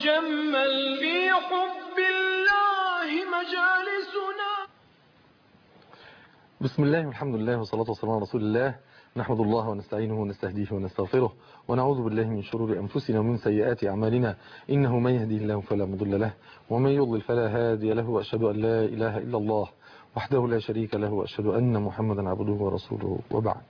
تجمل في حب الله مجالسنا بسم الله والحمد لله والصلاة والسلام على رسول الله نحمد الله ونستعينه ونستهديه ونستغفره ونعوذ بالله من شرور أنفسنا ومن سيئات أعمالنا إنه من يهديه الله فلا مضل له ومن يضلل فلا هادي له وأشهد أن لا إله إلا الله وحده لا شريك له وأشهد أن محمدا عبده ورسوله وبعد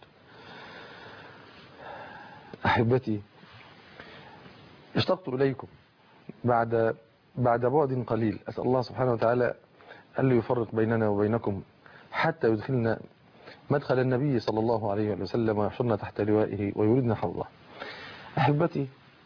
أحبتي اشتقت إليكم بعد بعد بعد قليل أسأل الله سبحانه وتعالى أن يفرق بيننا وبينكم حتى يدخلنا مدخل النبي صلى الله عليه وسلم ويحشرنا تحت لوائه ويريدنا حظه أحبتي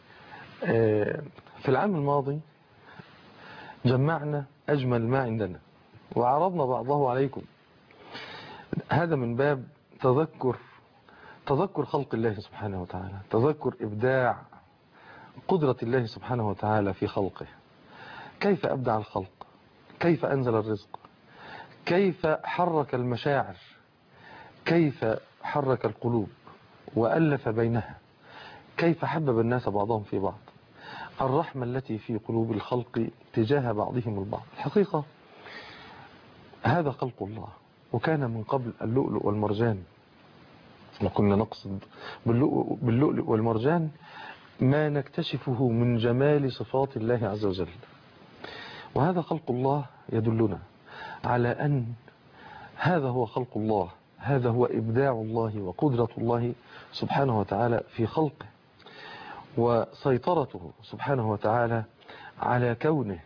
في العام الماضي جمعنا أجمل ما عندنا وعرضنا بعضه عليكم هذا من باب تذكر تذكر خلق الله سبحانه وتعالى تذكر إبداع قدرة الله سبحانه وتعالى في خلقه كيف أبدع الخلق كيف أنزل الرزق كيف حرك المشاعر كيف حرك القلوب وألف بينها كيف حبب الناس بعضهم في بعض الرحمة التي في قلوب الخلق تجاه بعضهم البعض الحقيقة هذا خلق الله وكان من قبل اللؤلؤ والمرجان وكنا نقصد باللؤلؤ والمرجان ما نكتشفه من جمال صفات الله عز وجل وهذا خلق الله يدلنا على أن هذا هو خلق الله هذا هو إبداع الله وقدرة الله سبحانه وتعالى في خلقه وسيطرته سبحانه وتعالى على كونه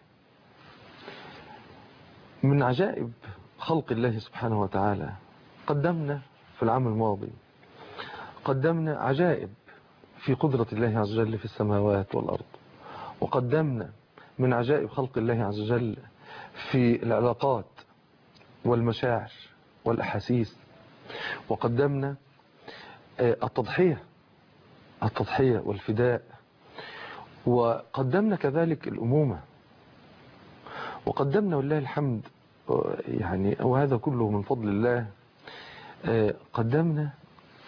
من عجائب خلق الله سبحانه وتعالى قدمنا في العام الماضي قدمنا عجائب في قدرة الله عز وجل في السماوات والأرض وقدمنا من عجائب خلق الله عز وجل في العلاقات والمشاعر والأحاسيس وقدمنا التضحية التضحية والفداء وقدمنا كذلك الأمومة وقدمنا والله الحمد يعني وهذا كله من فضل الله قدمنا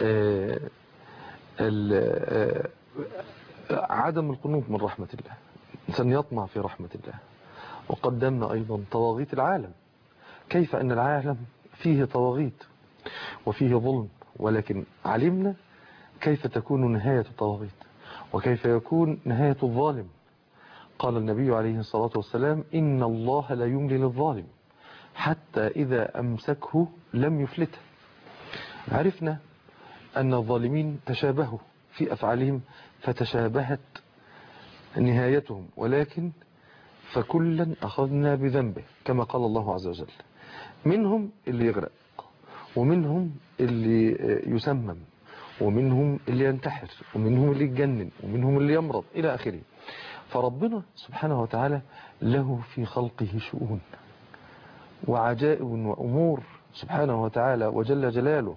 عدم القنوط من رحمة الله إنسان يطمع في رحمة الله وقدمنا أيضا طواغيت العالم كيف أن العالم فيه طواغيت وفيه ظلم ولكن علمنا كيف تكون نهاية الطواغيت وكيف يكون نهاية الظالم قال النبي عليه الصلاة والسلام إن الله لا يملي للظالم حتى إذا أمسكه لم يفلته عرفنا أن الظالمين تشابهوا في أفعالهم فتشابهت نهايتهم ولكن فكلا أخذنا بذنبه كما قال الله عز وجل منهم اللي يغرق ومنهم اللي يسمم ومنهم اللي ينتحر ومنهم اللي يتجنن ومنهم اللي يمرض إلى آخره فربنا سبحانه وتعالى له في خلقه شؤون وعجائب وأمور سبحانه وتعالى وجل جلاله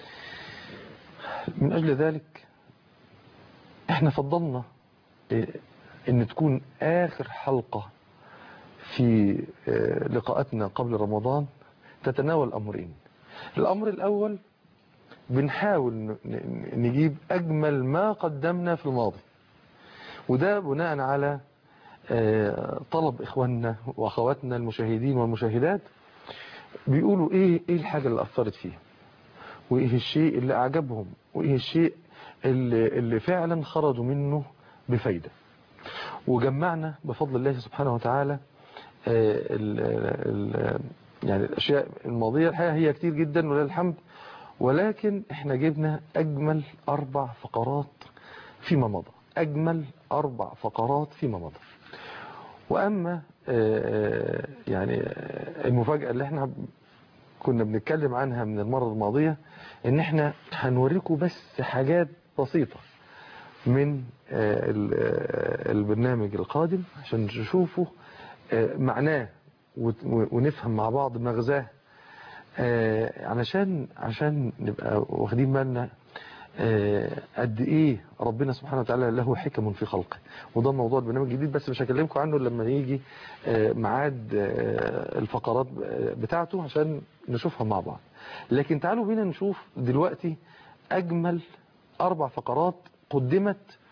من أجل ذلك احنا فضلنا ان تكون آخر حلقة في لقاءاتنا قبل رمضان تتناول أمرين الأمر الأول بنحاول نجيب أجمل ما قدمنا في الماضي وده بناء على طلب إخواننا وأخواتنا المشاهدين والمشاهدات بيقولوا إيه, إيه الحاجة اللي أثرت فيها وإيه الشيء اللي أعجبهم وإيه الشيء اللي, اللي فعلا خرجوا منه بفايدة وجمعنا بفضل الله سبحانه وتعالى ال ال يعني الأشياء الماضية الحقيقة هي كتير جدا ولله الحمد ولكن احنا جبنا أجمل أربع فقرات فيما مضى أجمل أربع فقرات فيما مضى وأما يعني المفاجأة اللي احنا كنا بنتكلم عنها من المرة الماضية ان احنا هنوريكم بس حاجات بسيطة من البرنامج القادم عشان تشوفوا معناه ونفهم مع بعض مغزاه علشان عشان نبقى واخدين بالنا قد ايه ربنا سبحانه وتعالى له حكم في خلقه وده موضوع البرنامج الجديد بس مش هكلمكم عنه لما يجي ميعاد الفقرات بتاعته عشان نشوفها مع بعض لكن تعالوا بينا نشوف دلوقتي اجمل اربع فقرات قدمت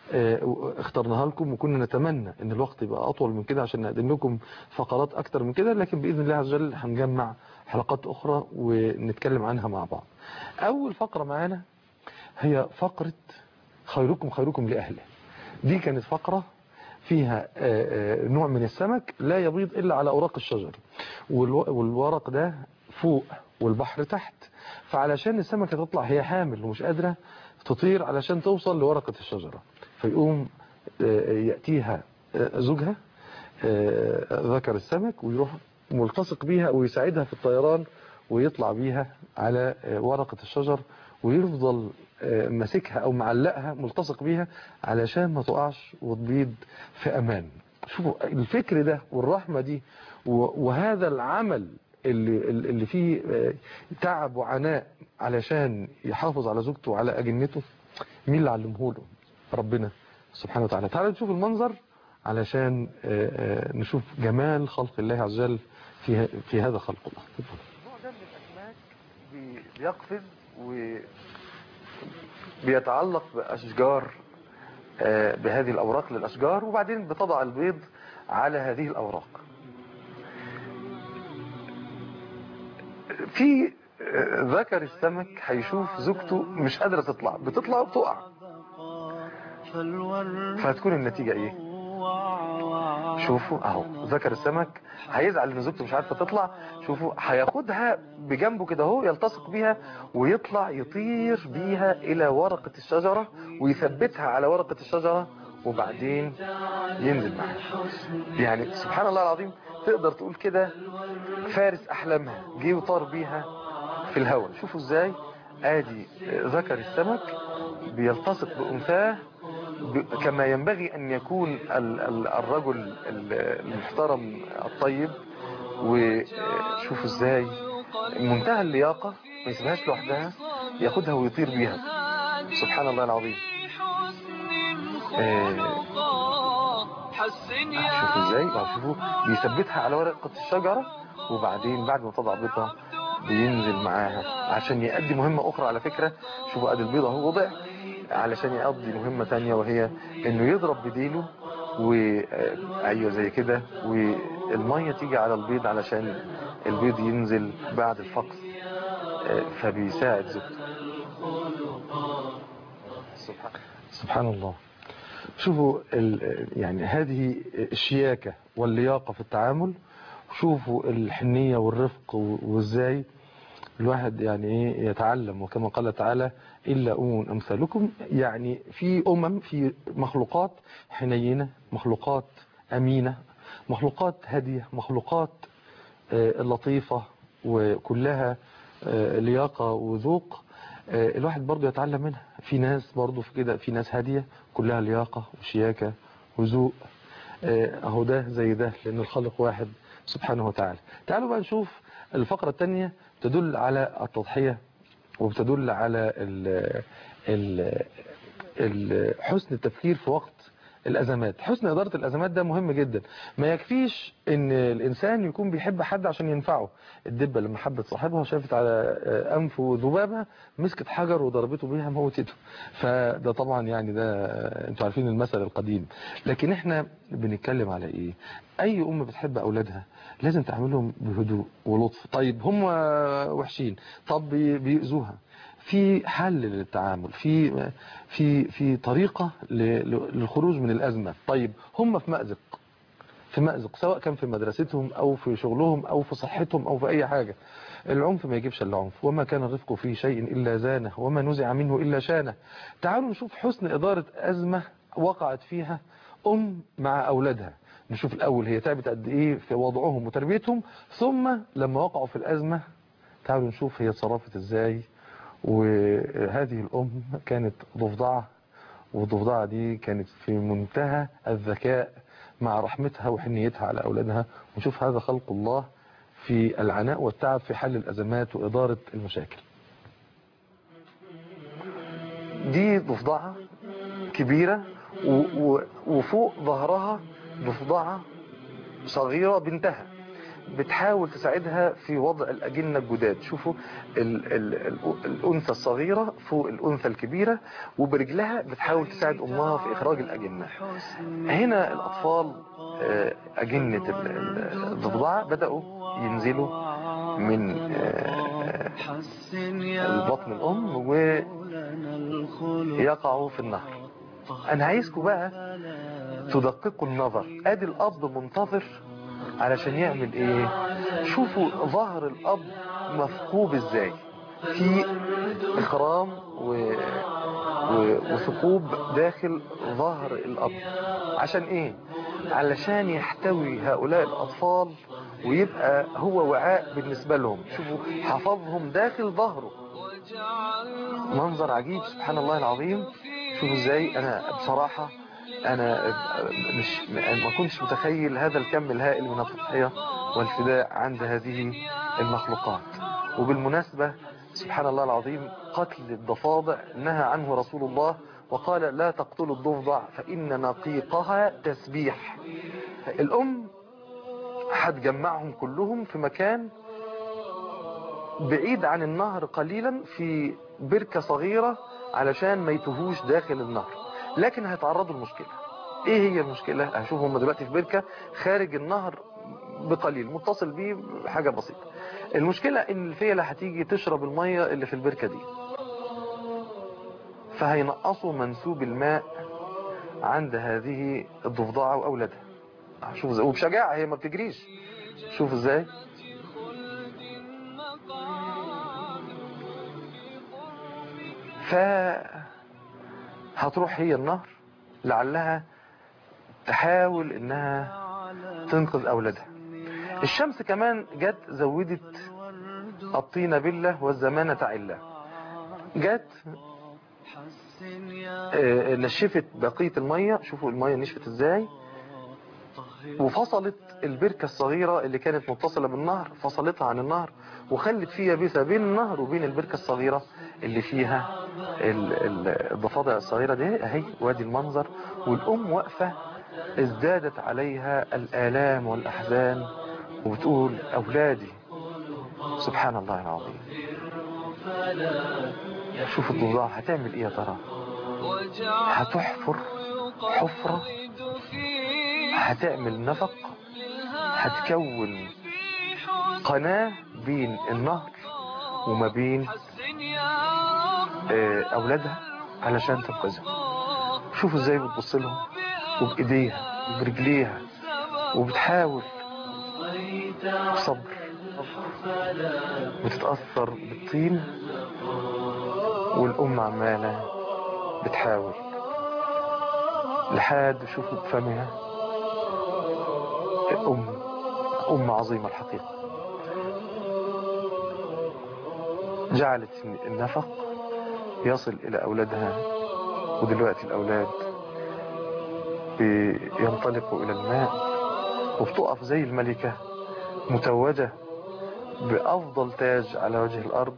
آه، اخترناها لكم وكنا نتمنى ان الوقت يبقى اطول من كده عشان نقدم لكم فقرات اكتر من كده لكن باذن الله عز وجل هنجمع حلقات اخرى ونتكلم عنها مع بعض اول فقرة معانا هي فقرة خيركم خيركم لاهله دي كانت فقرة فيها آه، آه، نوع من السمك لا يبيض إلا على أوراق الشجر والو- والورق ده فوق والبحر تحت فعلشان السمكة تطلع هي حامل ومش قادرة تطير علشان توصل لورقة الشجرة فيقوم آه، يأتيها آه، زوجها آه، ذكر السمك ويروح ملتصق بيها ويساعدها في الطيران ويطلع بيها على آه، ورقة الشجر ويفضل آه، ماسكها او معلقها ملتصق بيها علشان ما تقعش وتبيض في امان شوفوا الفكر ده والرحمة دي و- وهذا العمل اللي, اللي فيه آه، تعب وعناء علشان يحافظ على زوجته وعلى اجنته مين اللي علمه له ربنا سبحانه وتعالى تعالوا نشوف المنظر علشان آه، آه، نشوف جمال خلق الله عز وجل في في هذا خلق الله النوع ده من الاسماك بيقفز و بيتعلق باشجار آه، بهذه الاوراق للاشجار وبعدين بتضع البيض على هذه الاوراق في آه، ذكر السمك هيشوف زوجته مش قادرة تطلع بتطلع وبتقع فهتكون النتيجة ايه شوفوا اهو ذكر السمك هيزعل ان زوجته مش عارفه تطلع شوفوا هياخدها بجنبه كده اهو يلتصق بيها ويطلع يطير بيها الى ورقه الشجره ويثبتها على ورقه الشجره وبعدين ينزل معاها يعني سبحان الله العظيم تقدر تقول كده فارس احلامها جه وطار بيها في الهواء شوفوا ازاي ادي ذكر السمك بيلتصق بانثاه ب- كما ينبغي أن يكون ال- ال- الرجل ال- المحترم الطيب وشوفوا ازاي منتهى اللياقة ما يسيبهاش لوحدها ياخدها ويطير بيها سبحان الله العظيم آه، شوفوا ازاي اه شوفوا بيثبتها على ورقة الشجرة وبعدين بعد ما تضع بيضها بينزل معاها عشان يأدي مهمة أخرى على فكرة شوفوا ادي البيضة اهو وضع علشان يقضي مهمة تانية وهي انه يضرب بديله و آه، ايوه زي كده والمية تيجي على البيض علشان البيض ينزل بعد الفقس آه، فبيساعد زوجته سبحان سبحان الله شوفوا ال- يعني هذه الشياكة واللياقة في التعامل شوفوا الحنية والرفق و- وازاي الواحد يعني ايه يتعلم وكما قال تعالى إلا أمم أمثالكم يعني في أمم في مخلوقات حنينة مخلوقات أمينة مخلوقات هادية مخلوقات آه، لطيفة وكلها آه، لياقة وذوق آه، الواحد برضو يتعلم منها في ناس برضو في كده في ناس هادية كلها لياقة وشياكة وذوق آه، اهو ده زي ده لأن الخالق واحد سبحانه وتعالى تعالوا بقى نشوف الفقرة الثانية تدل على التضحية وبتدل على ال ال ال حسن التفكير في وقت الأزمات حسن إدارة الأزمات ده مهم جدا ما يكفيش ان الإنسان يكون بيحب حد عشان ينفعه الدبة لما حبت صاحبها شافت على أنفه ذبابة مسكت حجر وضربته بيها موتته فده طبعا يعني ده انتوا عارفين المثل القديم لكن احنا بنتكلم على ايه اي ام بتحب اولادها لازم تعملهم بهدوء ولطف طيب هم وحشين طب بي- بيأذوها في حل للتعامل في في في طريقة ل- للخروج من الأزمة طيب هم في مأزق في مأزق سواء كان في مدرستهم أو في شغلهم أو في صحتهم أو في أي حاجة العنف ما يجيبش إلا عنف وما كان الرفق في شيء إلا زانه وما نزع منه إلا شانه تعالوا نشوف حسن إدارة أزمة وقعت فيها أم مع أولادها نشوف الأول هي تعبت قد إيه في وضعهم وتربيتهم ثم لما وقعوا في الأزمة تعالوا نشوف هي اتصرفت إزاي وهذه الأم كانت ضفدعة والضفدعة دي كانت في منتهى الذكاء مع رحمتها وحنيتها على أولادها ونشوف هذا خلق الله في العناء والتعب في حل الأزمات وإدارة المشاكل دي ضفدعة كبيرة و- و- وفوق ظهرها ضفدعة صغيرة بنتها بتحاول تساعدها في وضع الأجنة الجداد شوفوا ال ال ال الأنثى الصغيرة فوق الأنثى الكبيرة وبرجلها بتحاول تساعد أمها في إخراج الأجنة هنا الأطفال آه، أجنة ال- ال- الضفدعة بدأوا ينزلوا من آه، البطن الأم ويقعوا في النهر أنا عايزكم بقى تدققوا النظر ادي الاب منتظر علشان يعمل ايه شوفوا ظهر الاب مثقوب ازاي في اخرام و... و... وثقوب داخل ظهر الاب عشان ايه علشان يحتوي هؤلاء الاطفال ويبقى هو وعاء بالنسبة لهم شوفوا حفظهم داخل ظهره منظر عجيب سبحان الله العظيم شوفوا ازاي انا بصراحة انا مش ما كنتش متخيل هذا الكم الهائل من التضحية والفداء عند هذه المخلوقات وبالمناسبة سبحان الله العظيم قتل الضفادع نهى عنه رسول الله وقال لا تقتلوا الضفدع فإن نقيقها تسبيح الأم هتجمعهم كلهم في مكان بعيد عن النهر قليلا في بركة صغيرة علشان ما يتوهوش داخل النهر لكن هيتعرضوا لمشكلة ايه هي المشكلة هشوف هم دلوقتي في بركة خارج النهر بقليل متصل بيه بحاجة بسيطة المشكلة ان الفيلة هتيجي تشرب المية اللي في البركة دي فهينقصوا منسوب الماء عند هذه الضفدعة واولادها شوف ازاي وبشجاعة هي ما بتجريش شوف ازاي ف هتروح هي النهر لعلها تحاول انها تنقذ اولادها الشمس كمان جت زودت الطين بالله والزمانة عله جت آه، نشفت بقية المية شوفوا المية نشفت ازاي وفصلت البركة الصغيرة اللي كانت متصلة بالنهر فصلتها عن النهر وخلت فيها بيسة بين النهر وبين البركة الصغيرة اللي فيها ال- ال- الضفادع الصغيرة دي اهي وادي المنظر والأم واقفة ازدادت عليها الآلام والأحزان وبتقول أولادي سبحان الله العظيم شوف الضفدع هتعمل ايه يا ترى هتحفر حفرة هتعمل نفق هتكون قناة بين النهر وما بين آه، أولادها علشان تنقذهم شوفوا ازاي بتبص لهم وبإيديها وبرجليها وبتحاول بصبر بتتأثر بالطين والأم عمالة بتحاول لحد شوفوا بفمها أم أم عظيمة الحقيقة جعلت النفق يصل إلى أولادها ودلوقتي الأولاد بينطلقوا إلى الماء وبتقف زي الملكة متوجة بأفضل تاج على وجه الأرض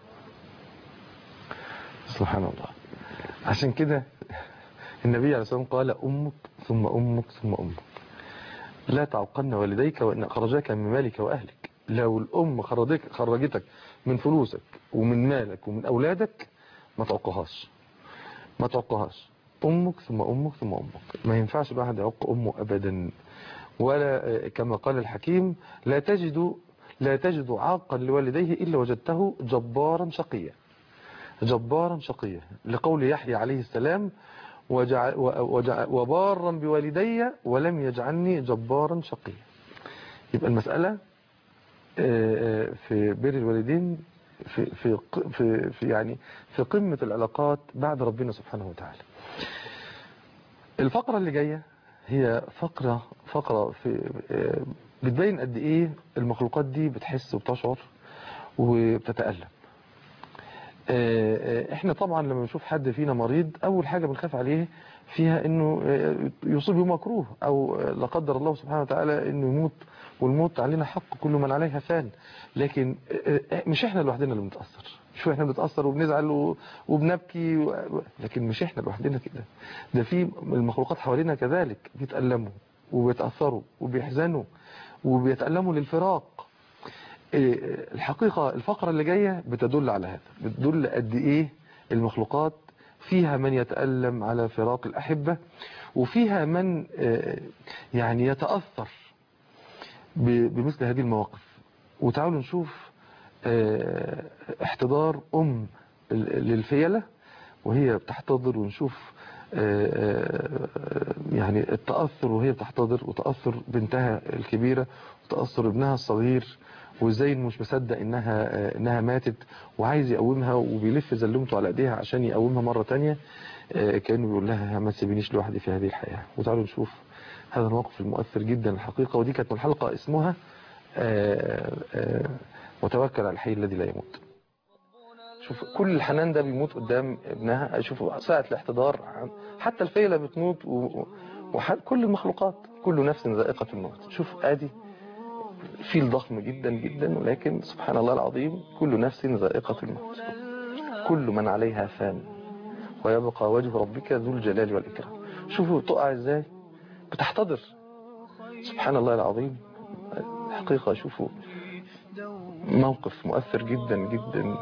سبحان الله عشان كده النبي عليه الصلاة والسلام قال أمك ثم أمك ثم أمك لا تعقن والديك وإن أخرجاك من مالك وأهلك لو الأم خرجك خرجتك من فلوسك ومن مالك ومن أولادك ما تعقهاش ما تعقهاش أمك ثم أمك ثم أمك ما ينفعش الواحد يعق أمه أبدا ولا آه، كما قال الحكيم لا تجد لا تجد عاقا لوالديه إلا وجدته جبارا شقيا جبارا شقيا لقول يحيى عليه السلام وجع وجع وبارا بوالدي ولم يجعلني جبارا شقيا يبقى المسألة آه، آه، في بر الوالدين في في ق- في في يعني في قمة العلاقات بعد ربنا سبحانه وتعالى. الفقرة اللي جاية هي فقرة فقرة في آه، بتبين قد ايه المخلوقات دي بتحس وبتشعر وبتتألم. آه، آه، احنا طبعا لما بنشوف حد فينا مريض اول حاجة بنخاف عليه فيها انه آه، يصيبه مكروه او آه، لا قدر الله سبحانه وتعالى انه يموت والموت علينا حق كل من عليها فان لكن آه، آه، مش احنا لوحدنا اللي بنتأثر شو احنا بنتأثر وبنزعل و- وبنبكي و- لكن مش احنا لوحدنا كده ده في المخلوقات حوالينا كذلك بيتألموا وبيتأثروا وبيحزنوا وبيتألموا للفراق إيه، الحقيقة الفقرة اللي جاية بتدل على هذا بتدل قد ايه المخلوقات فيها من يتألم على فراق الأحبة وفيها من آه، يعني يتأثر ب- بمثل هذه المواقف وتعالوا نشوف آه، احتضار أم ال- للفيلة وهي بتحتضر ونشوف آه، آه، يعني التأثر وهي بتحتضر وتأثر بنتها الكبيرة وتأثر ابنها الصغير وازاي إنه مش مصدق انها آه، انها ماتت وعايز يقومها وبيلف زلمته على ايديها عشان يقومها مرة تانية آه، كانه بيقول لها ما تسيبينيش لوحدي في هذه الحياة وتعالوا نشوف هذا الموقف المؤثر جدا الحقيقة ودي كانت من الحلقة اسمها آه، آه، وتوكل على الحي الذي لا يموت شوف كل الحنان ده بيموت قدام ابنها شوف ساعة الاحتضار عن- حتى الفيلة بتموت وكل المخلوقات كل نفس ذائقة الموت شوف ادي فيل ضخم جدا جدا ولكن سبحان الله العظيم كل نفس ذائقة الموت كل من عليها فان ويبقى وجه ربك ذو الجلال والإكرام شوفوا تقع ازاي بتحتضر سبحان الله العظيم حقيقة شوفوا موقف مؤثر جدا جدا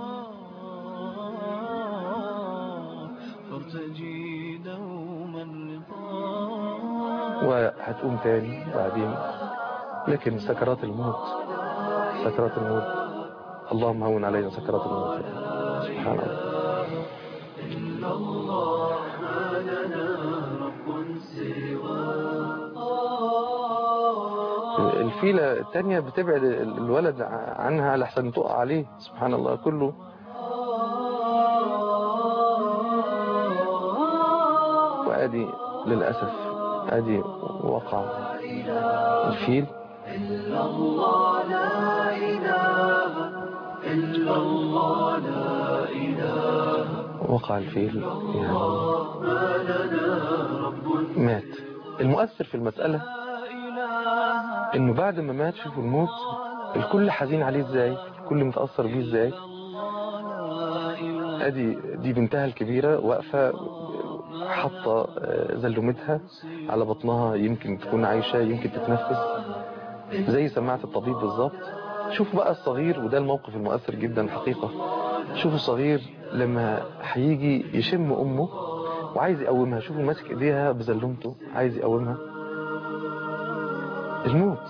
فارتجي دوما رضا وهتقوم تاني بعدين لكن سكرات الموت سكرات الموت اللهم هون علينا سكرات الموت سبحان الله الفيلة التانية بتبعد الولد عنها لحسن تقع عليه سبحان الله كله وادي للأسف ادي وقع الفيل وقع الفيل يعني مات المؤثر في المسألة انه بعد ما مات شوفوا الموت الكل حزين عليه ازاي الكل متأثر بيه ازاي ادي دي بنتها الكبيرة واقفة حاطة آه، زلمتها على بطنها يمكن تكون عايشة يمكن تتنفس زي سماعة الطبيب بالظبط شوفوا بقى الصغير وده الموقف المؤثر جدا الحقيقة شوفوا الصغير لما هيجي يشم أمه وعايز يقومها شوفوا ماسك ايديها بزلمته عايز يقومها الموت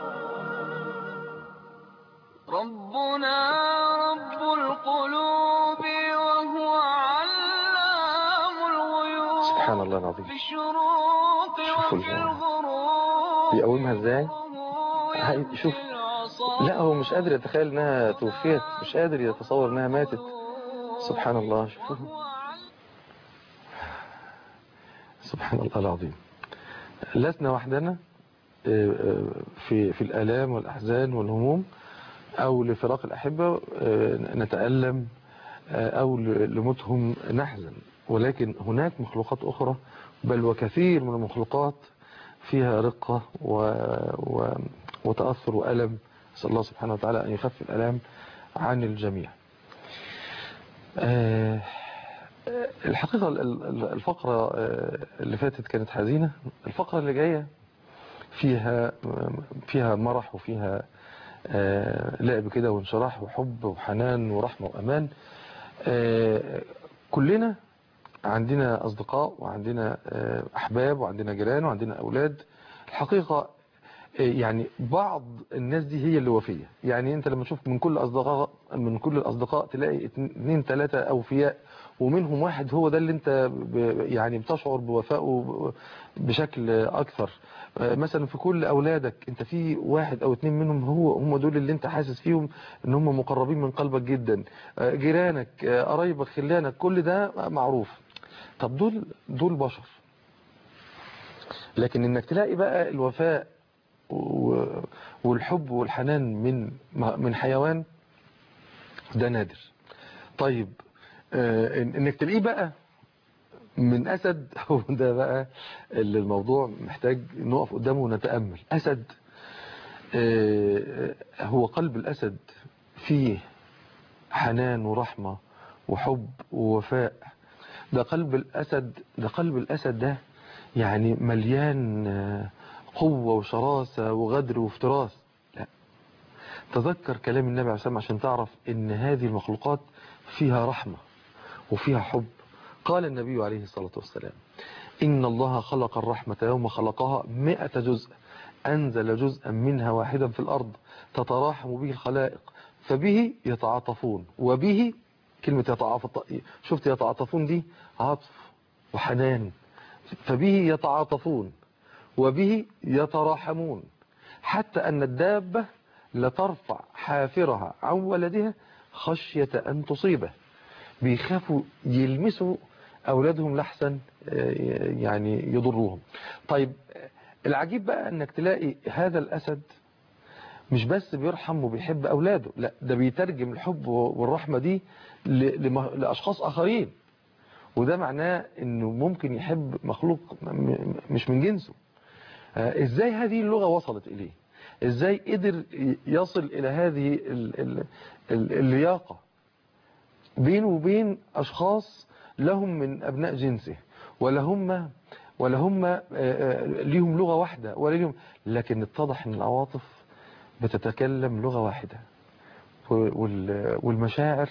ربنا رب القلوب وهو علام الغيوب سبحان الله العظيم في الشروق شوفوا وفي ال- الغروب بيقومها ازاي وهو هاي- يهدي شوف. العصا لا هو مش قادر يتخيل انها توفيت مش قادر يتصور انها ماتت سبحان الله شوفوا وهو علام سبحان الله العظيم لسنا وحدنا آه، آه، في في الآلام والأحزان والهموم أو لفراق الأحبة آه، نتألم آه، أو ل- لموتهم نحزن ولكن هناك مخلوقات أخرى بل وكثير من المخلوقات فيها رقة و... و... وتأثر وألم نسأل الله سبحانه وتعالى أن يخفف الألام عن الجميع آه، الحقيقة ال- ال- الفقرة آه، اللي فاتت كانت حزينة الفقرة اللي جاية فيها فيها مرح وفيها آه، لعب كده وانشراح وحب وحنان ورحمة وأمان آه، كلنا عندنا أصدقاء وعندنا آه، أحباب وعندنا جيران وعندنا أولاد الحقيقة آه، يعني بعض الناس دي هي اللي وفية يعني انت لما تشوف من كل أصدقاء من كل الأصدقاء تلاقي اتنين ثلاثة أوفياء ومنهم واحد هو ده اللي انت ب- يعني بتشعر بوفائه بشكل أكثر آه، مثلا في كل أولادك انت في واحد أو اتنين منهم هو هم دول اللي انت حاسس فيهم ان هم مقربين من قلبك جدا آه، جيرانك آه، قرايبك خلانك كل ده معروف طب دول دول بشر لكن انك تلاقي بقى الوفاء و- والحب والحنان من من حيوان ده نادر طيب آه، إن- انك تلاقيه بقى من اسد هو ده بقى اللي الموضوع محتاج نقف قدامه ونتامل اسد آه، هو قلب الاسد فيه حنان ورحمه وحب ووفاء ده قلب الاسد ده قلب الاسد ده يعني مليان آه، قوة وشراسة وغدر وافتراس لا تذكر كلام النبي عليه الصلاة والسلام عشان تعرف ان هذه المخلوقات فيها رحمة وفيها حب قال النبي عليه الصلاة والسلام إن الله خلق الرحمة يوم خلقها مئة جزء أنزل جزءا منها واحدا في الأرض تتراحم به الخلائق فبه يتعاطفون وبه كلمة يتعاطف شفت يتعاطفون دي عطف وحنان فبه يتعاطفون وبه يتراحمون حتى أن الدابة لترفع حافرها عن ولدها خشية أن تصيبه بيخافوا يلمسوا أولادهم لحسن يعني يضروهم طيب العجيب بقى أنك تلاقي هذا الأسد مش بس بيرحم وبيحب أولاده لا ده بيترجم الحب والرحمة دي لأشخاص آخرين وده معناه أنه ممكن يحب مخلوق مش من جنسه إزاي هذه اللغة وصلت إليه إزاي قدر يصل إلى هذه ال ال ال اللياقة بينه وبين أشخاص لهم من أبناء جنسه ولا هم ولا هم ليهم لغة واحدة ولا ليهم لكن اتضح أن العواطف بتتكلم لغة واحدة والمشاعر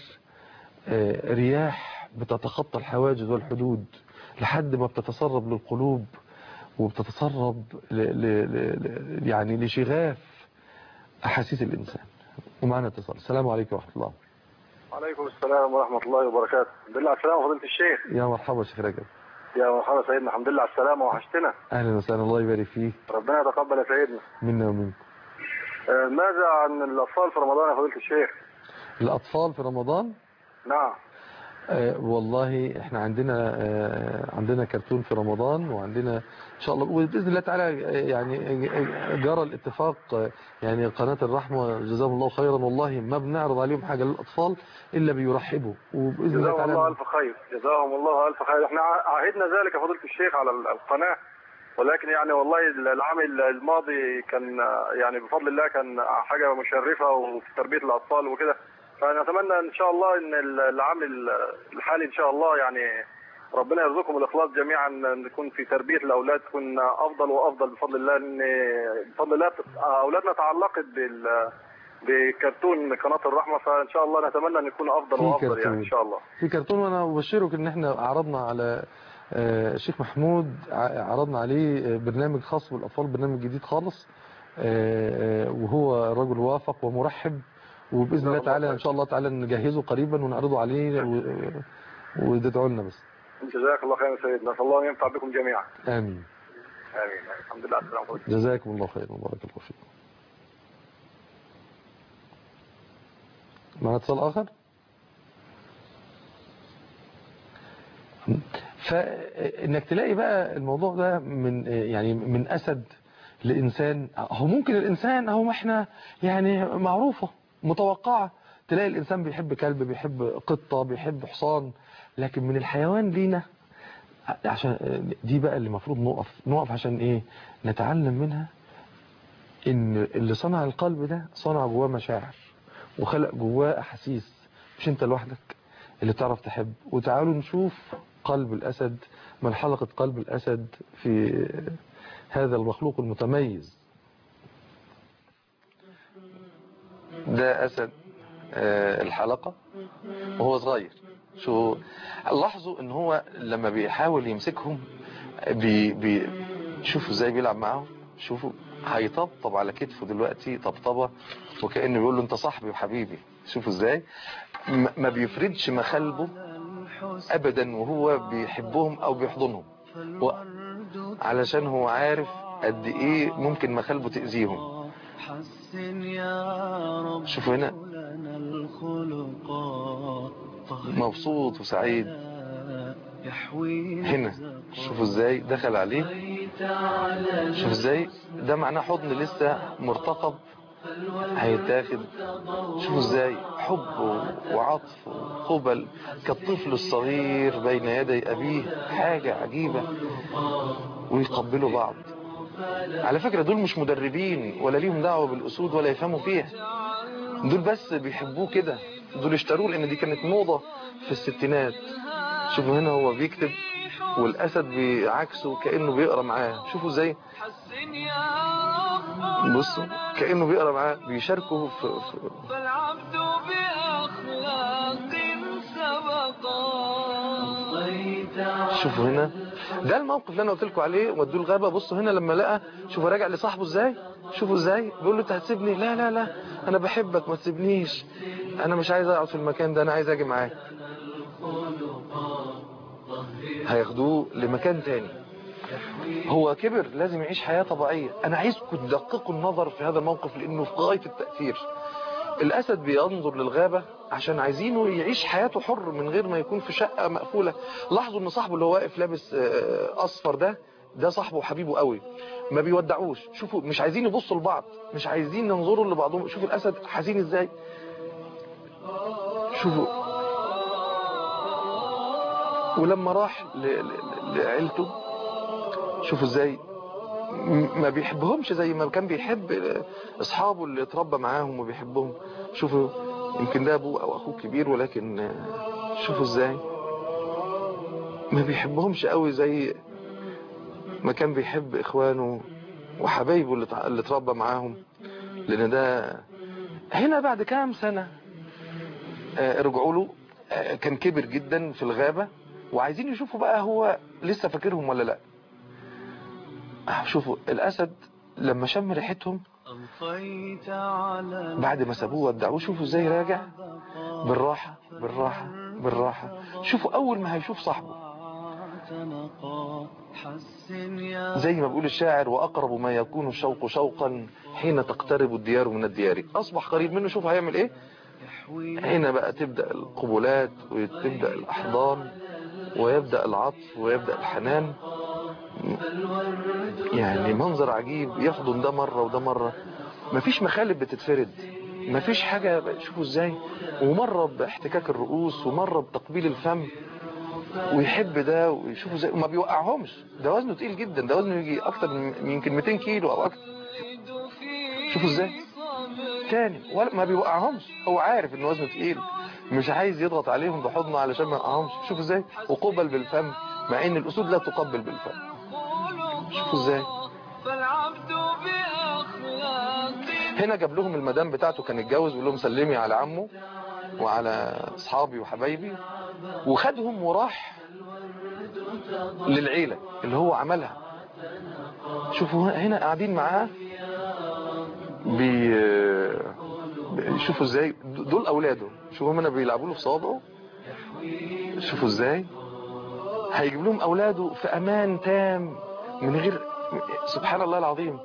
رياح بتتخطى الحواجز والحدود لحد ما بتتسرب للقلوب وبتتسرب ل ل ل يعني لشغاف أحاسيس الإنسان ومعنا اتصال السلام عليكم ورحمة الله وعليكم السلام ورحمة الله وبركاته الحمد لله على السلامة فضيلة الشيخ يا مرحبا شيخ رجب يا مرحبا سيدنا الحمد لله على السلامة وحشتنا أهلا وسهلا الله يبارك فيك ربنا يتقبل يا سيدنا منا ومنكم آه، ماذا عن الأطفال في رمضان يا فضيلة الشيخ الأطفال في رمضان نعم آه والله احنا عندنا آه عندنا كرتون في رمضان وعندنا ان شاء الله وباذن الله تعالى آه يعني جرى الاتفاق آه يعني قناه الرحمه جزاهم الله خيرا والله ما بنعرض عليهم حاجه للاطفال الا بيرحبوا وباذن الله جزاهم تعالى الله ألف خير جزاهم الله ألف خير احنا عهدنا ذلك يا فضيلة الشيخ على القناة ولكن يعني والله العام الماضي كان يعني بفضل الله كان حاجة مشرفة وفي تربية الأطفال وكده فنتمنى ان شاء الله ان العام الحالي ان شاء الله يعني ربنا يرزقكم الاخلاص جميعا نكون في تربيه الاولاد تكون افضل وافضل بفضل الله ان بفضل الله اولادنا تعلقت بال بكرتون قناه الرحمه فان شاء الله نتمنى ان يكون افضل في وافضل كرتون. يعني ان شاء الله في كرتون وانا ابشرك ان احنا عرضنا على آه، الشيخ محمود ع- عرضنا عليه آه، برنامج خاص بالاطفال برنامج جديد خالص آه، آه، وهو رجل وافق ومرحب وباذن الله تعالى ان شاء الله تعالى نجهزه قريبا ونعرضه عليه و- وتدعوا لنا بس جزاك الله خيرا سيدنا نسال الله ان ينفع بكم جميعا امين امين الحمد لله على السلامه جزاكم الله خيرا وبارك الله فيكم معنا اتصال اخر فانك تلاقي بقى الموضوع ده من يعني من اسد لانسان هو ممكن الانسان اهو ما احنا يعني معروفه متوقعه تلاقي الانسان بيحب كلب بيحب قطه بيحب حصان لكن من الحيوان لينا عشان دي بقى اللي المفروض نقف نقف عشان ايه نتعلم منها ان اللي صنع القلب ده صنع جواه مشاعر وخلق جواه احاسيس مش انت لوحدك اللي تعرف تحب وتعالوا نشوف قلب الاسد من حلقة قلب الاسد في هذا المخلوق المتميز ده اسد آه، الحلقة وهو صغير شو لاحظوا ان هو لما بيحاول يمسكهم بي بي شوفوا ازاي بيلعب معاهم شوفوا هيطبطب على كتفه دلوقتي طبطبة وكأنه بيقول له انت صاحبي وحبيبي شوفوا ازاي م- ما بيفردش مخالبه ابدا وهو بيحبهم او بيحضنهم و- علشان هو عارف قد ايه ممكن مخالبه تأذيهم حسن يا رب شوفوا هنا لنا الخلقا طهر مبسوط وسعيد يحوي هنا شوفوا ازاي دخل عليه شوف ازاي ده معناه حضن لسه مرتقب هيتاخد شوفوا ازاي حب وعطف وقبل كالطفل الصغير بين يدي ابيه حاجة عجيبة ويقبلوا بعض على فكرة دول مش مدربين ولا ليهم دعوة بالاسود ولا يفهموا فيها دول بس بيحبوه كده دول اشتروه لان دي كانت موضة في الستينات شوفوا هنا هو بيكتب والاسد بعكسه كانه بيقرا معاه شوفوا ازاي حسن يا رب بصوا كانه بيقرا معاه بيشاركوا في, في فالعبد بأخلاق سبقا شوفوا هنا ده الموقف اللي انا قلت لكم عليه ودوه الغابه بصوا هنا لما لقى شوفوا راجع لصاحبه ازاي شوفوا ازاي بيقول له انت هتسيبني لا لا لا انا بحبك ما تسيبنيش انا مش عايز اقعد في المكان ده انا عايز اجي معاك هياخدوه لمكان تاني هو كبر لازم يعيش حياة طبيعية أنا عايزكم تدققوا النظر في هذا الموقف لأنه في غاية التأثير الأسد بينظر للغابة عشان عايزينه يعيش حياته حر من غير ما يكون في شقة مقفولة لاحظوا ان صاحبه اللي هو واقف لابس آه، أصفر ده ده صاحبه وحبيبه قوي ما بيودعوش شوفوا مش عايزين يبصوا لبعض مش عايزين ينظروا لبعضهم شوفوا الأسد حزين ازاي شوفوا ولما راح ل- ل- لعيلته شوفوا ازاي م- ما بيحبهمش زي ما كان بيحب اصحابه اللي اتربى معاهم وبيحبهم شوفوا يمكن ده ابوه او اخوه كبير ولكن آه، شوفوا ازاي ما بيحبهمش قوي زي ما كان بيحب اخوانه وحبايبه اللي اتع- اللي اتربى معاهم لان ده هنا بعد كام سنة آه، رجعوا له آه، كان كبر جدا في الغابة وعايزين يشوفوا بقى هو لسه فاكرهم ولا لا آه، شوفوا الاسد لما شم ريحتهم أضفيت على بعد ما سابوه ودعوه شوفوا ازاي راجع بالراحة بالراحة بالراحة شوفوا اول ما هيشوف صاحبه تنقى حسن يا زي ما بيقول الشاعر واقرب ما يكون الشوق شوقا حين تقترب الديار من الديار اصبح قريب منه شوف هيعمل ايه يحوي هنا بقى تبدأ القبلات وتبدأ الاحضان ويبدأ العطف ويبدأ الحنان يعني منظر عجيب يحضن ده مرة وده مرة مفيش مخالب بتتفرد مفيش حاجة شوفوا ازاي ومرة باحتكاك الرؤوس ومرة بتقبيل الفم ويحب ده ويشوفوا ازاي وما بيوقعهمش ده وزنه تقيل جدا ده وزنه يجي اكتر من يمكن 200 كيلو او اكتر شوفوا ازاي تاني ولا ما بيوقعهمش هو عارف ان وزنه تقيل مش عايز يضغط عليهم بحضنه علشان ما يوقعهمش شوفوا ازاي وقبل بالفم مع ان الاسود لا تقبل بالفم شوفوا ازاي فالعبد بأخلاق هنا جاب لهم المدام بتاعته كان اتجوز ويقول لهم سلمي على عمه وعلى اصحابي وحبايبي وخدهم وراح للعيلة اللي هو عملها شوفوا هنا قاعدين معاه بي شوفوا ازاي دول اولاده شوفوا هنا بيلعبوا له في صوابعه شوفوا ازاي هيجيب لهم اولاده في امان تام من غير سبحان الله العظيم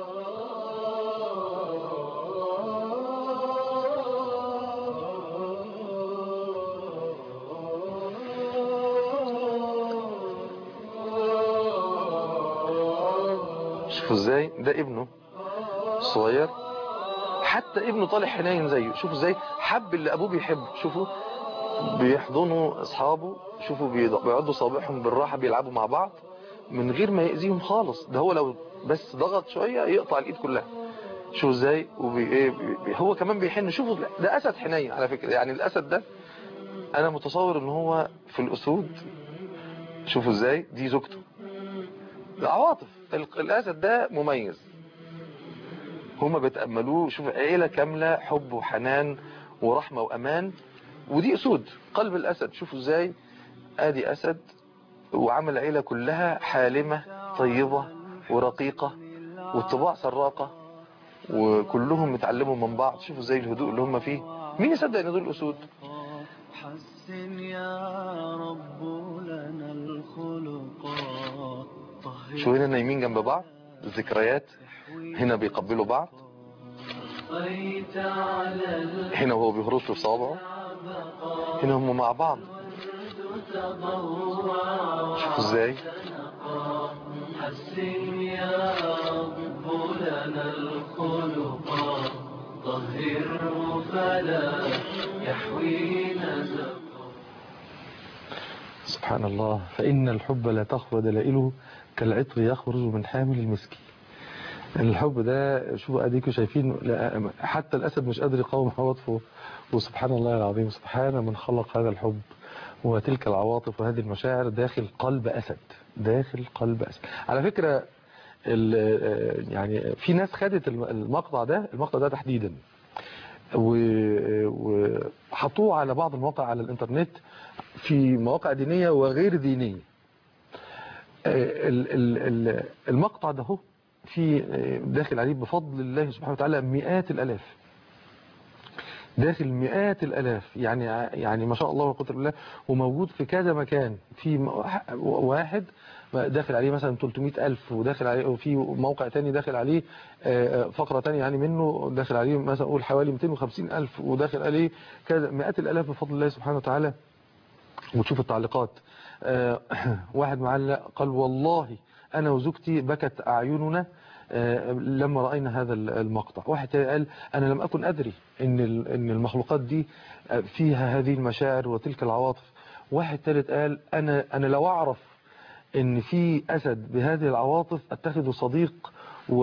شوفوا ازاي ده ابنه صغير حتى ابنه طالع حنين زيه شوفوا ازاي حب اللي ابوه بيحبه شوفوا بيحضنوا اصحابه شوفوا بيض- بيقعدوا صابعهم بالراحه بيلعبوا مع بعض من غير ما يأذيهم خالص ده هو لو بس ضغط شويه يقطع الايد كلها شوفوا ازاي وبي ايه بي- هو كمان بيحن شوفوا ده اسد حنين على فكره يعني الاسد ده انا متصور ان هو في الاسود شوفوا ازاي دي زوجته العواطف ال- الاسد ده مميز هما بيتأملوه شوف عيلة كاملة حب وحنان ورحمة وأمان ودي أسود قلب الأسد شوفوا ازاي ادي أسد وعمل عيلة كلها حالمة طيبة ورقيقة والطباع سراقة وكلهم متعلموا من بعض شوفوا زي الهدوء اللي هم فيه مين يصدق ان دول أسود حسن يا رب لنا الخلقا طهر شو هنا نايمين جنب بعض الذكريات هنا بيقبلوا بعض أضفيت على هنا وهو بيهرش في صوابعه هنا هم مع بعض شوفوا ازاي حسن يا رب لنا الخلقا طهره فلا يحوينا زقا سبحان الله فإن الحب لا تخفى دلائله كالعطر يخرج من حامل المسك الحب ده شوفوا اديكوا شايفين لا- حتى الاسد مش قادر يقاوم عواطفه وسبحان الله العظيم سبحان من خلق هذا الحب وتلك العواطف وهذه المشاعر داخل قلب أسد داخل قلب أسد على فكرة ال- يعني في ناس خدت الم- المقطع ده المقطع ده تحديدا و- وحطوه على بعض المواقع على الانترنت في مواقع دينية وغير دينية ال- ال- ال- المقطع ده هو في داخل عليه بفضل الله سبحانه وتعالى مئات الألاف داخل مئات الألاف يعني يعني ما شاء الله ولا قوه الا بالله وموجود في كذا مكان في م- واحد داخل عليه مثلا 300 ألف وداخل عليه وفي موقع تاني داخل عليه آه، فقرة تانية يعني منه داخل عليه مثلا أقول حوالي 250 ألف وداخل عليه كذا مئات الألاف بفضل الله سبحانه وتعالى وتشوف التعليقات آه، واحد معلق قال والله أنا وزوجتي بكت أعيننا آه، لما رأينا هذا المقطع واحد تاني قال أنا لم أكن أدري إن ال- إن المخلوقات دي آه، فيها هذه المشاعر وتلك العواطف واحد ثالث قال أنا أنا لو أعرف إن في أسد بهذه العواطف أتخذه صديق و...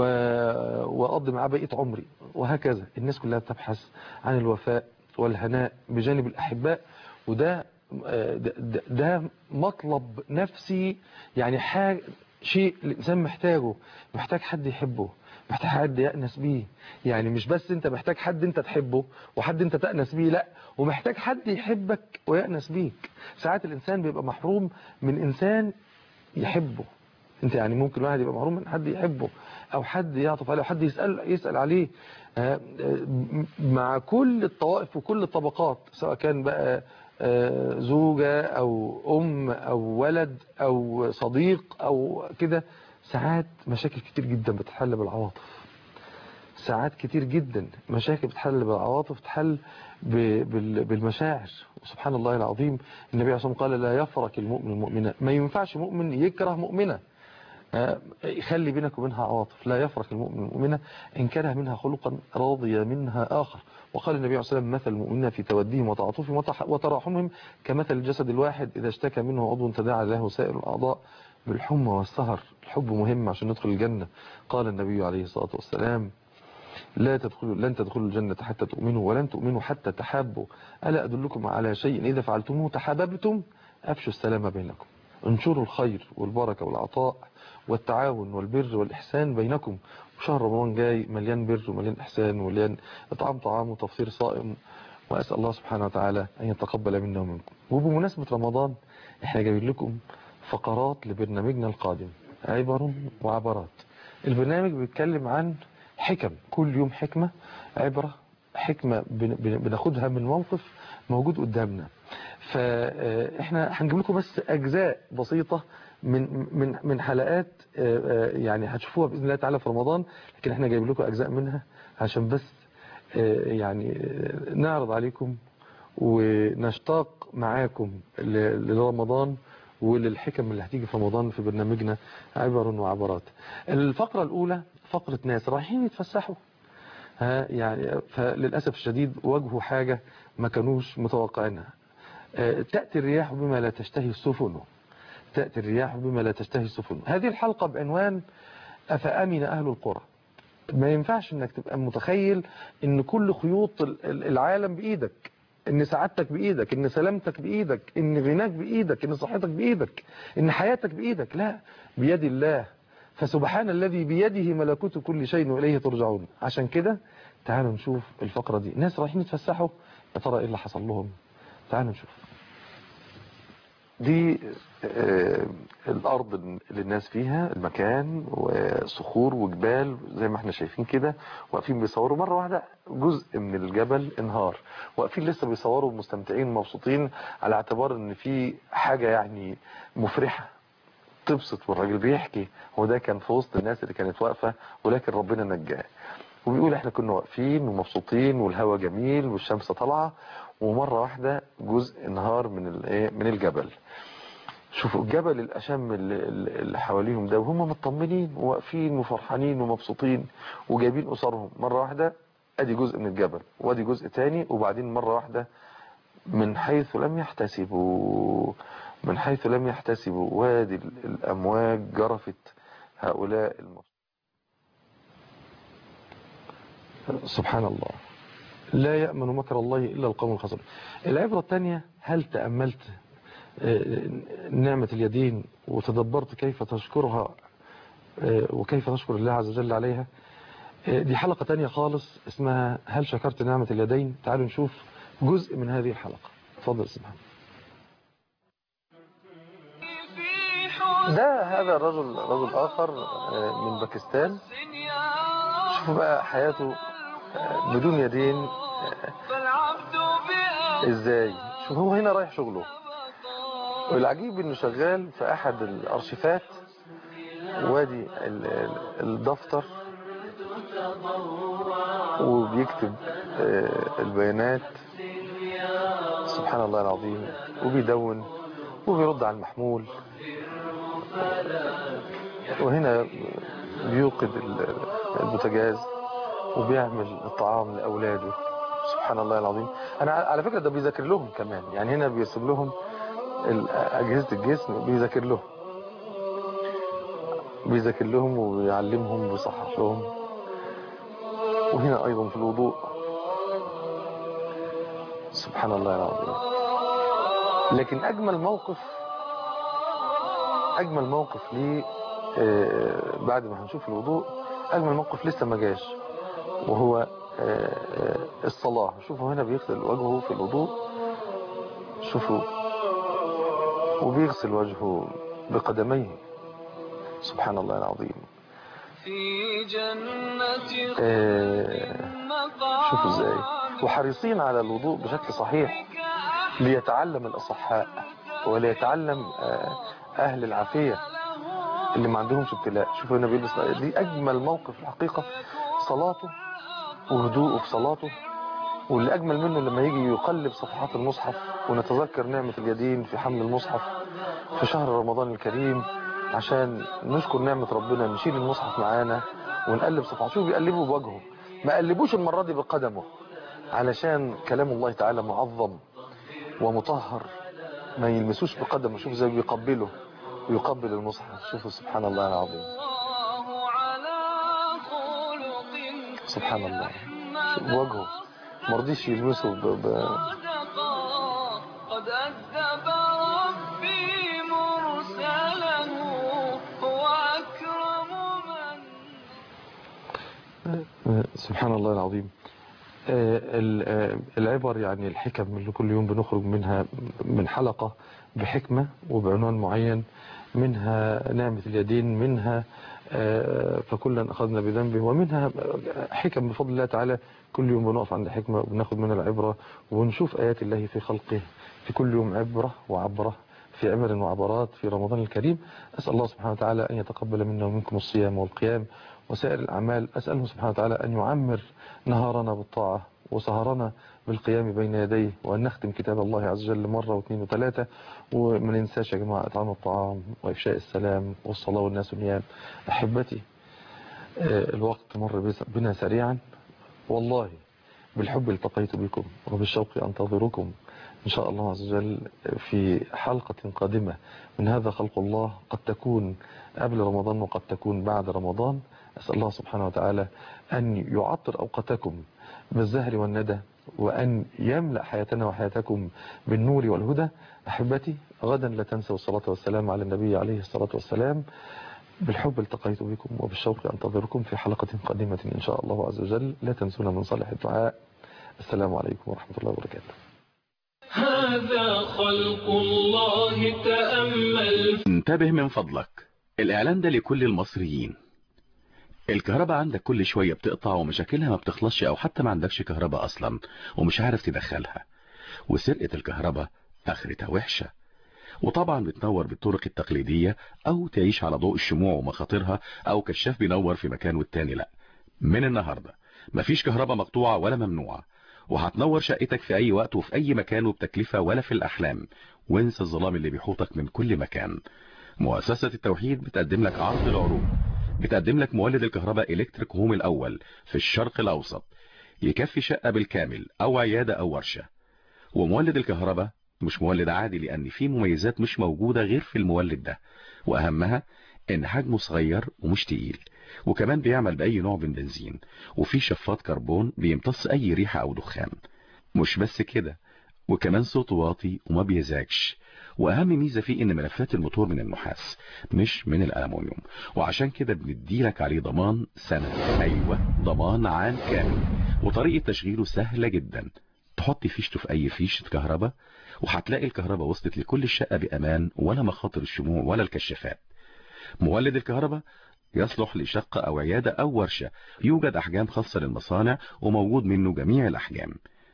وأقضي معاه بقية عمري وهكذا الناس كلها بتبحث عن الوفاء والهناء بجانب الأحباء وده آه، ده, ده- ده مطلب نفسي يعني حاجة شيء الإنسان محتاجه محتاج حد يحبه محتاج حد يأنس بيه يعني مش بس انت محتاج حد انت تحبه وحد انت تأنس بيه لا ومحتاج حد يحبك ويأنس بيك ساعات الإنسان بيبقى محروم من إنسان يحبه انت يعني ممكن واحد يبقى محروم من حد يحبه او حد يعطف عليه او حد يسأل يسأل عليه آه، آه، مع كل الطوائف وكل الطبقات سواء كان بقى آه، زوجة او ام او ولد او صديق او كده ساعات مشاكل كتير جدا بتتحل بالعواطف ساعات كتير جدا مشاكل بتحل بالعواطف تحل ب- بال- بالمشاعر سبحان الله العظيم النبي عليه الصلاة والسلام قال لا يفرك المؤمن المؤمنة ما ينفعش مؤمن يكره مؤمنة آه، يخلي بينك وبينها عواطف لا يفرق المؤمن المؤمنة إن كره منها خلقا راضي منها آخر وقال النبي عليه الصلاة والسلام مثل المؤمنين في توديهم وتعاطفهم وتح- وتراحمهم كمثل الجسد الواحد إذا اشتكى منه عضو تداعى له سائر الأعضاء بالحمى والسهر الحب مهم عشان ندخل الجنة قال النبي عليه الصلاة والسلام لا تدخلوا لن تدخلوا الجنة حتى تؤمنوا ولن تؤمنوا حتى تحابوا ألا أدلكم على شيء إذا فعلتموه تحاببتم أفشوا السلام بينكم انشروا الخير والبركة والعطاء والتعاون والبر والإحسان بينكم وشهر رمضان جاي مليان بر ومليان إحسان ومليان إطعام طعام وتفطير صائم وأسأل الله سبحانه وتعالى أن يتقبل منا ومنكم وبمناسبة رمضان احنا جايبين لكم فقرات لبرنامجنا القادم عبر وعبرات البرنامج بيتكلم عن حكم كل يوم حكمة عبرة حكمة بن- بن- بناخدها من موقف موجود قدامنا فاحنا هنجيب لكم بس اجزاء بسيطة من من من حلقات آه، آه، يعني هتشوفوها باذن الله تعالى في رمضان لكن احنا جايب لكم اجزاء منها عشان بس آه، يعني آه، نعرض عليكم ونشتاق معاكم ل- لرمضان وللحكم اللي هتيجي في رمضان في برنامجنا عبر وعبرات الفقرة الأولى فقرة ناس رايحين يتفسحوا ها يعني فللأسف الشديد واجهوا حاجة ما كانوش متوقعينها آه، تأتي الرياح بما لا تشتهي السفن تأتي الرياح بما لا تشتهي السفن هذه الحلقة بعنوان أفأمن أهل القرى ما ينفعش انك تبقى متخيل ان كل خيوط ال- ال- العالم بايدك ان سعادتك بايدك ان سلامتك بايدك ان غناك بايدك ان صحتك بايدك ان حياتك بايدك لا بيد الله فسبحان الذي بيده ملكوت كل شيء واليه ترجعون عشان كده تعالوا نشوف الفقرة دي ناس رايحين يتفسحوا يا ترى ايه اللي حصل لهم تعالوا نشوف دي آه، الأرض اللي الناس فيها المكان وصخور وجبال زي ما احنا شايفين كده واقفين بيصوروا مرة واحدة جزء من الجبل انهار واقفين لسه بيصوروا مستمتعين مبسوطين على اعتبار ان في حاجة يعني مفرحة تبسط والراجل بيحكي هو ده كان في وسط الناس اللي كانت واقفة ولكن ربنا نجاه وبيقول احنا كنا واقفين ومبسوطين والهواء جميل والشمس طالعه ومره واحده جزء انهار من الايه من الجبل شوفوا الجبل الاشم اللي, اللي حواليهم ده وهم مطمنين وواقفين وفرحانين ومبسوطين وجايبين اسرهم مره واحده ادي جزء من الجبل وادي جزء تاني وبعدين مره واحده من حيث لم يحتسبوا من حيث لم يحتسبوا وادي ال- الامواج جرفت هؤلاء المبسوطين سبحان الله لا يأمن مكر الله إلا القوم الخاسرون العبرة الثانية هل تأملت آه، نعمة اليدين وتدبرت كيف تشكرها آه، وكيف تشكر الله عز وجل عليها آه، دي حلقة تانية خالص اسمها هل شكرت نعمة اليدين تعالوا نشوف جزء من هذه الحلقة اتفضل سبحان في حسن ده هذا الرجل رجل آخر آه، من باكستان يا شوفوا بقى حياته آه، بدون يدين آه، فالعبد بأخلاق ازاي شوف هو هنا رايح شغله والعجيب انه شغال في احد الارشيفات وادي ال- ال- الدفتر وبيكتب آه، البيانات سبحان الله العظيم وبيدون وبيرد على المحمول وهنا بيوقد ال- البوتاجاز وبيعمل الطعام لأولاده سبحان الله العظيم أنا على فكرة ده بيذاكر لهم كمان يعني هنا بيرسم لهم ال- أجهزة الجسم بيذاكر لهم بيذاكر لهم وبيعلمهم وبيصحح لهم وهنا أيضا في الوضوء سبحان الله العظيم لكن أجمل موقف أجمل موقف لي آه، بعد ما هنشوف الوضوء أجمل موقف لسه ما جاش وهو آه، آه، الصلاة شوفوا هنا بيغسل وجهه في الوضوء شوفوا وبيغسل وجهه بقدميه سبحان الله العظيم في جنة آه، مقام شوفوا ازاي وحريصين على الوضوء بشكل صحيح ليتعلم الأصحاء وليتعلم آه، أهل العافية اللي ما عندهمش ابتلاء شوفوا هنا بيلبس دي أجمل موقف الحقيقة صلاته وهدوءه في صلاته واللي أجمل منه لما يجي يقلب صفحات المصحف ونتذكر نعمة اليدين في حمل المصحف في شهر رمضان الكريم عشان نشكر نعمة ربنا نشيل المصحف معانا ونقلب صفحات شوف بيقلبه بوجهه ما قلبوش المرة دي بقدمه علشان كلام الله تعالى معظم ومطهر ما يلمسوش بقدمه شوف زي بيقبله ويقبل المصحف شوفوا سبحان الله العظيم الله على خلق سبحان الله شوف وجهه مرضيش يلمسه ب... ب... صدقا قد أذب ربي مرسله هو أكرم من سبحان الله العظيم آه، ال- آه، العبر يعني الحكم اللي كل يوم بنخرج منها من حلقة بحكمة وبعنوان معين منها نعمة اليدين منها آه، فكلا أخذنا بذنبه ومنها حكم بفضل الله تعالى كل يوم بنقف عند حكمة وبناخد منها العبرة ونشوف آيات الله في خلقه في كل يوم عبرة وعبرة في عبر وعبرات في رمضان الكريم أسأل الله سبحانه وتعالى أن يتقبل منا ومنكم الصيام والقيام وسائر الأعمال أسأله سبحانه وتعالى أن يعمر نهارنا بالطاعة وسهرنا بالقيام بين يديه وأن نختم كتاب الله عز وجل مرة واثنين وثلاثة وما ننساش يا جماعة إطعام الطعام وإفشاء السلام والصلاة والناس نيام أحبتي آه، الوقت مر بس- بنا سريعا والله بالحب التقيت بكم وبالشوق أنتظركم إن شاء الله عز وجل في حلقة قادمة من هذا خلق الله قد تكون قبل رمضان وقد تكون بعد رمضان أسأل الله سبحانه وتعالى أن يعطر أوقاتكم بالزهر والندى وأن يملأ حياتنا وحياتكم بالنور والهدى أحبتي غدا لا تنسوا الصلاة والسلام على النبي عليه الصلاة والسلام بالحب التقيت بكم وبالشوق أنتظركم في حلقة قادمة إن شاء الله عز وجل لا تنسونا من صالح الدعاء السلام عليكم ورحمة الله وبركاته هذا خلق الله تأمل انتبه من فضلك الإعلان ده لكل المصريين الكهرباء عندك كل شوية بتقطع ومشاكلها ما بتخلصش أو حتى ما عندكش كهرباء أصلا ومش عارف تدخلها وسرقة الكهرباء آخرتها وحشة وطبعا بتنور بالطرق التقليدية أو تعيش على ضوء الشموع ومخاطرها أو كشاف بينور في مكان والتاني لأ من النهاردة مفيش كهرباء مقطوعة ولا ممنوعة وهتنور شقتك في أي وقت وفي أي مكان وبتكلفة ولا في الأحلام وانسى الظلام اللي بيحوطك من كل مكان مؤسسة التوحيد بتقدم لك عرض العروض بتقدم لك مولد الكهرباء إلكتريك هوم الأول في الشرق الأوسط يكفي شقة بالكامل أو عيادة أو ورشة ومولد الكهرباء مش مولد عادي لأن فيه مميزات مش موجودة غير في المولد ده وأهمها إن حجمه صغير ومش تقيل وكمان بيعمل بأي نوع من بنزين وفيه شفاط كربون بيمتص أي ريحة أو دخان مش بس كده وكمان صوته واطي وما بيزعجش واهم ميزة فيه ان ملفات الموتور من النحاس مش من الالومنيوم وعشان كده بنديلك عليه ضمان سنة ايوه ضمان عام كامل وطريقة تشغيله سهلة جدا تحط فيشته في اي فيشة كهرباء وهتلاقي الكهرباء وصلت لكل الشقة بامان ولا مخاطر الشموع ولا الكشافات مولد الكهرباء يصلح لشقة أو عيادة أو ورشة يوجد أحجام خاصة للمصانع وموجود منه جميع الأحجام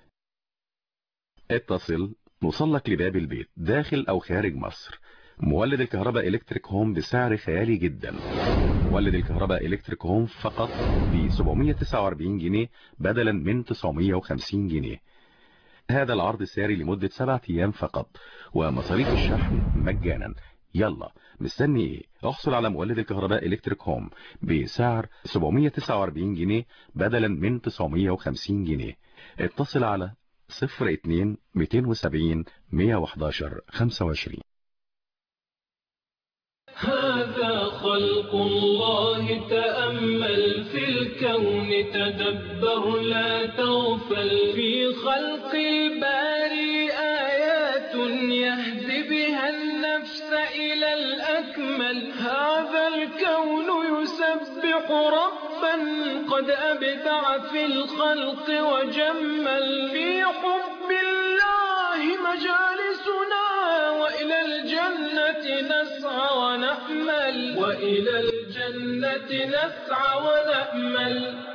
اتصل نوصلك لباب البيت داخل أو خارج مصر مولد الكهرباء إلكتريك هوم بسعر خيالي جدا مولد الكهرباء إلكتريك هوم فقط ب 749 جنيه بدلا من 950 جنيه هذا العرض ساري لمدة سبعة أيام فقط ومصاريف الشحن مجانا يلا مستني ايه احصل على مولد الكهرباء الكتريك هوم بسعر 749 جنيه بدلا من 950 جنيه اتصل على 02 270 111 25 هذا خلق الله تأمل في الكون تدبر لا تغفل في خلق الباري آيات يهدي بها النفس إلى الأكمل هذا الكون يسبح ربا قد أبدع في الخلق وجمل في حب الله مجالسنا وإلى الجنة نسعى ونأمل وإلى الجنة نسعى ونأمل